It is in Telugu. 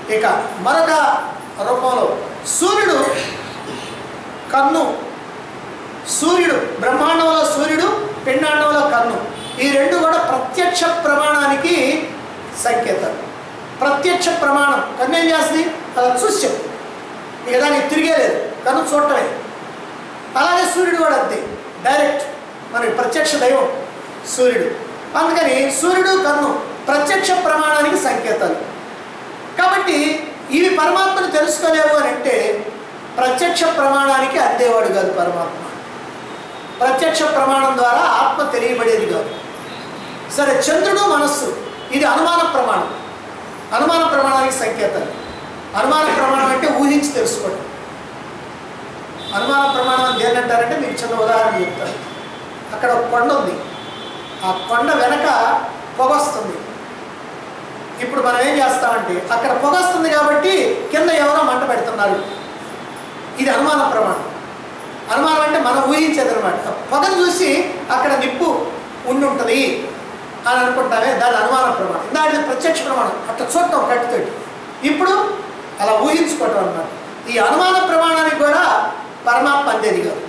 ఇక మరొక రూపంలో సూర్యుడు కన్ను సూర్యుడు బ్రహ్మాండంలో సూర్యుడు పిండాండంలో కన్ను ఈ రెండు కూడా ప్రత్యక్ష ప్రమాణానికి సంకేతాలు ప్రత్యక్ష ప్రమాణం కన్ను ఏం చేస్తుంది అలా చూసి చెప్తుంది ఇక దానికి తిరిగే లేదు కన్ను చూడటమే అలాగే సూర్యుడు కూడా అంతే డైరెక్ట్ మనకి ప్రత్యక్ష దైవం సూర్యుడు అందుకని సూర్యుడు కన్ను ప్రత్యక్ష ప్రమాణానికి సంకేతాలు కాబట్టి ఇవి పరమాత్మను తెలుసుకోలేవు అని అంటే ప్రత్యక్ష ప్రమాణానికి అందేవాడు కాదు పరమాత్మ ప్రత్యక్ష ప్రమాణం ద్వారా ఆత్మ తెలియబడేది కాదు సరే చంద్రుడు మనస్సు ఇది అనుమాన ప్రమాణం అనుమాన ప్రమాణానికి సంకేతాలు అనుమాన ప్రమాణం అంటే ఊహించి తెలుసుకోవడం అనుమాన ప్రమాణం దేని అంటారంటే మీకు చిన్న ఉదాహరణ చెప్తాను అక్కడ ఒక కొండ ఉంది ఆ కొండ వెనక పొగ వస్తుంది ఇప్పుడు మనం ఏం చేస్తామంటే అక్కడ పొగ వస్తుంది కాబట్టి కింద ఎవరో మంట పెడుతున్నారు ఇది అనుమాన ప్రమాణం అనుమానం అంటే మనం ఊహించేది అనమాట పొగను చూసి అక్కడ నిప్పు ఉండి ఉంటుంది అని అనుకుంటామే దాని అనుమాన ప్రమాణం దాని ప్రత్యక్ష ప్రమాణం అట్లా చూడటం కట్టుతోటి ఇప్పుడు అలా ఊహించుకోవటం అన్నమాట ఈ అనుమాన ప్రమాణానికి కూడా పరమాత్మ అందేది కాదు